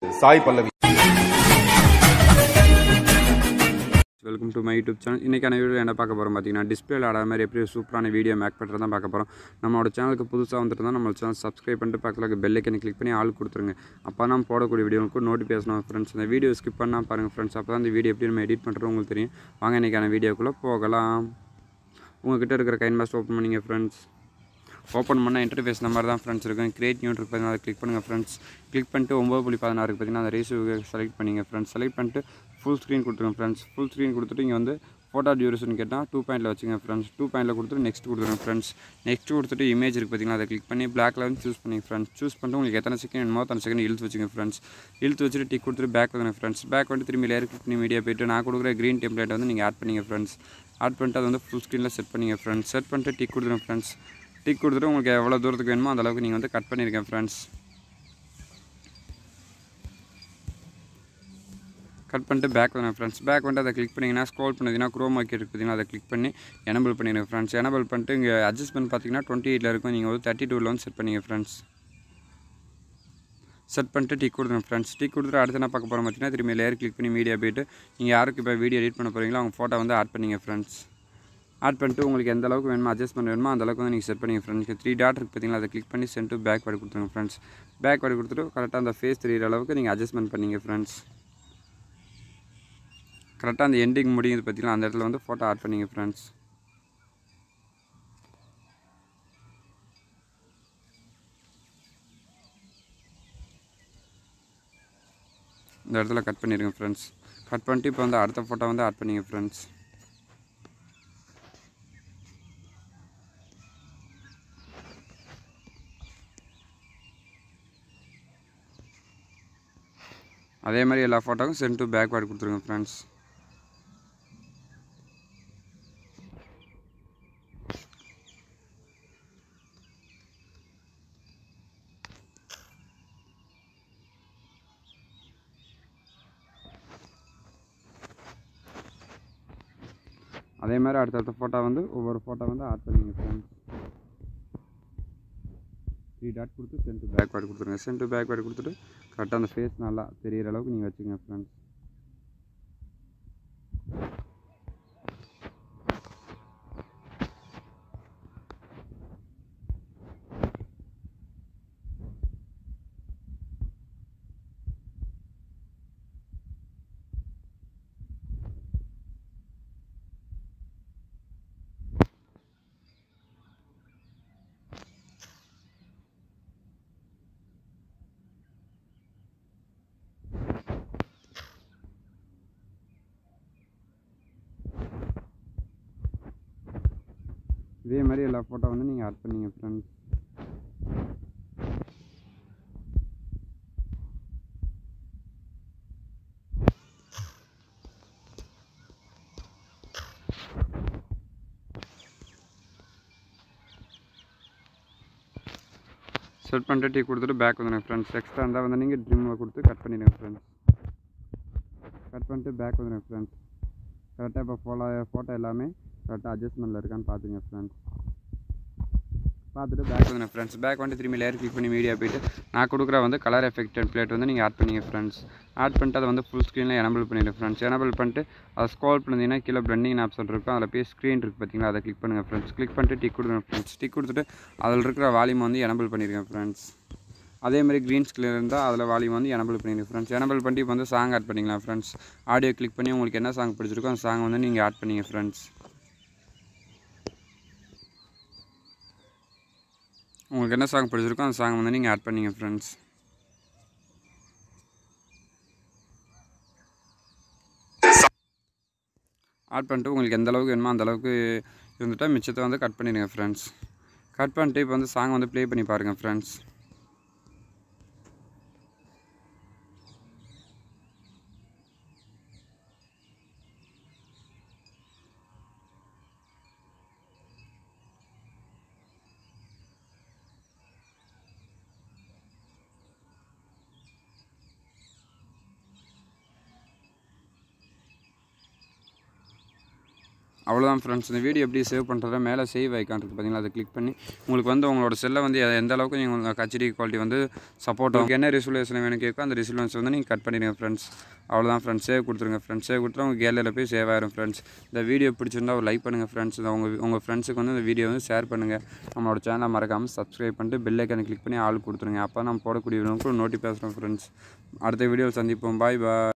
Sai Pallavi welcome to my YouTube channel இன்றைக்கான video என்ன பார்க்க போகிறோம் பார்த்தீங்கன்னா டிஸ்பிளேல ஆடாத மாதிரி எப்படி சூப்பரான வீடியோ மேக் பண்ணுறது தான் பார்க்க போகிறோம் நம்மளோட சேனலுக்கு புதுசாக வந்துட்டு தான் நம்ம சேனல் சப்ஸ்கிரைப் பண்ணிட்டு பக்கத்தில் பெல் ஐக்கனை கிளிக் பண்ணி ஆள் கொடுத்துருங்க அப்போ நம்ம போடக்கூடிய வீடியோவுக்கு நோட்டிஃபிகேஷன் ஃப்ரெண்ட்ஸ் இந்த வீடியோ ஸ்கிப் பண்ணால் பாருங்கள் ஃப்ரெண்ட்ஸ் அப்போ தான் இந்த வீடியோ எப்படி நம்ம எடிட் பண்ணுறோம் உங்களுக்கு தெரியும் வாங்க இன்றைக்கான வீடியோக்குள்ளே போகலாம் உங்ககிட்ட இருக்கிற கைன் மாஸ்ட் ஓப்பன் பண்ணிங்க ஃப்ரெண்ட்ஸ் ஓப்பன் பண்ணால் இன்டர்ஃபேஸ் இந்த மாதிரி தான் ஃப்ரெண்ட்ஸ் இருக்கும் கிரியேட் நியூ இருக்கு பார்த்தீங்கன்னா அதை கிளிக் பண்ணுங்கள் ஃப்ரெண்ட்ஸ் கிளிக் பண்ணிட்டு ஒம்பது புள்ளி பதினாறுக்கு பார்த்தீங்கன்னா அந்த ரேஷியோ செலக்ட் பண்ணிங்க ஃப்ரெண்ட்ஸ் செலக்ட் பண்ணிட்டு ஃபுல் ஸ்க்ரீன் கொடுத்துருங்க ஃப்ரெண்ட்ஸ் ஃபுல் ஸ்க்ரீன் கொடுத்துட்டு இங்கே வந்து ஃபோட்டோ டியூரேஷன் கேட்டால் டூ பாயிண்டில் வச்சுங்க ஃப்ரெண்ட்ஸ் டூ பாயிண்டில் கொடுத்துட்டு நெக்ஸ்ட் கொடுத்துருங்க ஃப்ரெண்ட்ஸ் நெக்ஸ்ட் கொடுத்துட்டு இமேஜ் இருக்குது பார்த்தீங்கன்னா அதை கிளிக் பண்ணி பிளாக்ல வந்து சூஸ் பண்ணிங்க ஃப்ரெண்ட்ஸ் சூஸ் பண்ணிட்டு உங்களுக்கு எத்தனை செகண்ட் வேணுமோ அத்தனை செகண்ட் இழுத்து வச்சுங்க ஃப்ரெண்ட்ஸ் இழுத்து வச்சுட்டு டிக் கொடுத்துட்டு பேக் வந்து ஃப்ரெண்ட்ஸ் பேக் வந்து திரும்பி லேயர் கிளிக் பண்ணி மீடியா போயிட்டு நான் கொடுக்குற க்ரீன் டெம்ப்ளேட் வந்து நீங்கள் ஆட் பண்ணிங்க ஃப்ரெண்ட்ஸ் ஆட் பண்ணிட்டு அதை வந்து ஃபுல் ஸ்க்ரீனில் செட் பண்ணிங்க ஃப்ரெண்ட்ஸ் செட் பண்ணிட்டு டிக் கொடுத்துருங்க ஃப்ரெண்ட்ஸ் டிக் கொடுத்துட்டு உங்களுக்கு எவ்வளோ தூரத்துக்கு வேணுமோ அந்த அளவுக்கு நீங்கள் வந்து கட் பண்ணியிருக்கேன் ஃப்ரெண்ட்ஸ் கட் பண்ணிட்டு பேக் வரேன் ஃப்ரெண்ட்ஸ் பேக் வந்துட்டு அதை கிளிக் பண்ணிங்கன்னா ஸ்க்ரோல் பண்ணீங்கன்னா க்ரோம் மார்க்கெட் இருக்குது பார்த்தீங்கன்னா அதை கிளிக் பண்ணி எனபிள் பண்ணிடுங்க ஃப்ரெண்ட்ஸ் எனபிள் பண்ணிட்டு இங்கே அட்ஜஸ்ட்மெண்ட் பார்த்தீங்கன்னா டுவெண்ட்டி எயிட்டில் இருக்கும் நீங்கள் வந்து தேர்ட்டி டூவில் வந்து செட் பண்ணிங்க ஃப்ரெண்ட்ஸ் செட் பண்ணிட்டு டிக் கொடுத்துருங்க ஃப்ரெண்ட்ஸ் டிக் கொடுத்துட்டு அடுத்து என்ன பார்க்க போகிறோம் பார்த்தீங்கன்னா திரும்பி லேயர் கிளிக் பண்ணி மீடியா போயிட்டு நீங்கள் யாருக்கு இப்போ வீடியோ எடிட் பண்ண போகிறீங்களோ அவங்க ஃபோட்டோ வந்து ஆட் பண்ணிங்க ஃப்ரெண்ட்ஸ் ஆட் பண்ணிட்டு உங்களுக்கு எந்த அளவுக்கு வேணுமோ அட்ஜஸ்ட்மெண்ட் வேணுமோ அந்த அளவுக்கு வந்து நீங்கள் செட் பண்ணிங்க ஃப்ரெண்ட்ஸ் த்ரீ டாட் இருக்குது பார்த்தீங்களா அதை கிளிக் பண்ணி சென்ட் டு பேக் வாடி கொடுத்துருங்க ஃப்ரெண்ட்ஸ் பேக் வாடி கொடுத்துட்டு கரெக்டாக அந்த ஃபேஸ் தெரியிற அளவுக்கு நீங்கள் அட்ஜஸ்ட்மெண்ட் பண்ணிங்க ஃப்ரெண்ட்ஸ் கரெக்டாக அந்த எண்டிங் முடியுது பார்த்தீங்களா அந்த இடத்துல வந்து ஃபோட்டோ ஆட் பண்ணிங்க ஃப்ரெண்ட்ஸ் இந்த இடத்துல கட் பண்ணிடுங்க ஃப்ரெண்ட்ஸ் கட் பண்ணிட்டு இப்போ வந்து அடுத்த ஃபோட்டோ வந்து ஆட் பண்ணிங்க ஃப்ரெண்ட்ஸ் அதே மாதிரி எல்லா ஃபோட்டோவும் சென்ட் டு பேக்வேர்டு கொடுத்துருங்க ஃப்ரெண்ட்ஸ் அதே மாதிரி அடுத்தடுத்த ஃபோட்டோ வந்து ஒவ்வொரு ஃபோட்டோ வந்து ஆட் பண்ணிங்க ஃப்ரெண்ட்ஸ் த்ரீ டாட் கொடுத்து சென்ட் டு பேக்வேர்டு கொடுத்துருங்க சென்ட் டு பேக்வேர்டு கொடுத்துட்டு கரெக்டாக அந்த ஃபேஸ் நல்லா தெரியிற அளவுக்கு நீங்கள் வச்சுங்க ஃப்ரெண்ட்ஸ் இதே மாதிரி எல்லா ஃபோட்டோ வந்து நீங்கள் ஆட் பண்ணீங்க ஃப்ரெண்ட்ஸ் செட் பண்ணிட்டு டீ கொடுத்துட்டு பேக் வந்துடுங்க ஃப்ரெண்ட்ஸ் எக்ஸ்ட்ரா இருந்தால் வந்து நீங்கள் ட்ரிம்மில் கொடுத்து கட் பண்ணிடுங்க ஃப்ரெண்ட்ஸ் கட் பண்ணிட்டு பேக் வந்துடுங்க ஃப்ரெண்ட்ஸ் கரெக்டாக இப்போ ஃபோட்டோ ஃபோட்டோ எல்லாமே கரெக்டாக அட்ஜஸ்ட்மெண்ட்டில் இருக்கான்னு பார்த்துங்க ஃப்ரெண்ட்ஸ் பார்த்துட்டு பேக் வந்து ஃப்ரெண்ட்ஸ் பேக் வந்து திரும்பி லேயர் கிளிக் பண்ணி மீடியா போயிட்டு நான் கொடுக்குற வந்து கலர் எஃபெக்ட் பிளேட் வந்து நீங்கள் ஆட் பண்ணிங்க ஃப்ரெண்ட்ஸ் ஆட் பண்ணிட்டு அதை வந்து ஃபுல் ஸ்க்ரீனில் எனபிள் பண்ணிடுங்க ஃப்ரெண்ட்ஸ் எனபிள் பண்ணிட்டு அதை ஸ்க்ரோல் பண்ணிங்கன்னா கீழே பிளண்டிங் ஆப்ஷன் இருக்கும் அதில் போய் ஸ்க்ரீன் இருக்குது பார்த்தீங்களா அதை கிளிக் பண்ணுங்கள் ஃப்ரெண்ட்ஸ் கிளிக் பண்ணிட்டு டிக் கொடுங்க ஃப்ரெண்ட்ஸ் டிக் கொடுத்துட்டு அதில் இருக்கிற வால்யூம் வந்து எனபிள் பண்ணிடுங்க ஃப்ரெண்ட்ஸ் அதே மாதிரி க்ரீன் ஸ்கில் இருந்தால் அதில் வால்யூம் வந்து எனபிள் பண்ணிடுங்க ஃப்ரெண்ட்ஸ் எனபிள் பண்ணிட்டு இப்போ வந்து சாங் ஆட் பண்ணிக்கலாம் ஃப்ரெண்ட்ஸ் ஆடியோ கிளிக் பண்ணி உங்களுக்கு என்ன சாங் பிடிச்சிருக்கோ அந்த சாங் வந்து நீங்கள் ஆட் பண்ணிங்க ஃப்ரெண்ட்ஸ் உங்களுக்கு என்ன சாங் பிடிச்சிருக்கோ அந்த சாங் வந்து நீங்கள் ஆட் பண்ணிங்க ஃப்ரெண்ட்ஸ் ஆட் பண்ணிட்டு உங்களுக்கு எந்த அளவுக்கு வேணுமோ அந்த அளவுக்கு இருந்துட்டால் மிச்சத்தை வந்து கட் பண்ணிடுங்க ஃப்ரெண்ட்ஸ் கட் பண்ணிட்டு இப்போ வந்து சாங் வந்து ப்ளே பண்ணி பாருங்கள் ஃப்ரெண்ட்ஸ் அவ்வளோதான் ஃப்ரெண்ட்ஸ் இந்த வீடியோ எப்படி சேவ் பண்ணுறத மேலே சேவ் ஐக்கான் இருக்குது பார்த்தீங்களா அதை கிளிக் பண்ணி உங்களுக்கு வந்து உங்களோட செல்லை வந்து எ- எந்த அளவுக்கு நீங்கள் உங்கள் ஹெச்டி குவாலிட்டி வந்து சப்போர்ட் உங்களுக்கு என்ன ரிசல்யூஷன் வேணும் கேட்கும் அந்த ரிசல்யூஷன் வந்து நீங்கள் கட் பண்ணிடுங்க ஃப்ரெண்ட்ஸ் அவ்வளோதான் ஃப்ரெண்ட்ஸ் சேவ் கொடுத்துருங்க ஃப்ரெண்ட்ஸ் சேவ் கொடுத்தா உங்கள் கேலரியில் போய் சேவ் ஆயிரும் ஃப்ரெண்ட்ஸ் இந்த வீடியோ பிடிச்சிருந்தா ஒரு லைக் பண்ணுங்கள் ஃப்ரெண்ட்ஸ் உங்கள் உங்கள் ஃப்ரெண்ட்ஸுக்கு வந்து இந்த வீடியோ வந்து ஷேர் பண்ணுங்கள் நம்மளோட சேனலை மறக்காமல் சப்ஸ்கிரைப் பண்ணிட்டு பெல் ஐக்கானை கிளிக் பண்ணி ஆள் கொடுத்துருங்க அப்போ நம்ம போடக்கூடிய நோட்டிஃபிகேஷன் ஃப்ரெண்ட்ஸ் அடுத்த வீடியோவில் சந்திப்போம் பாய் பாய்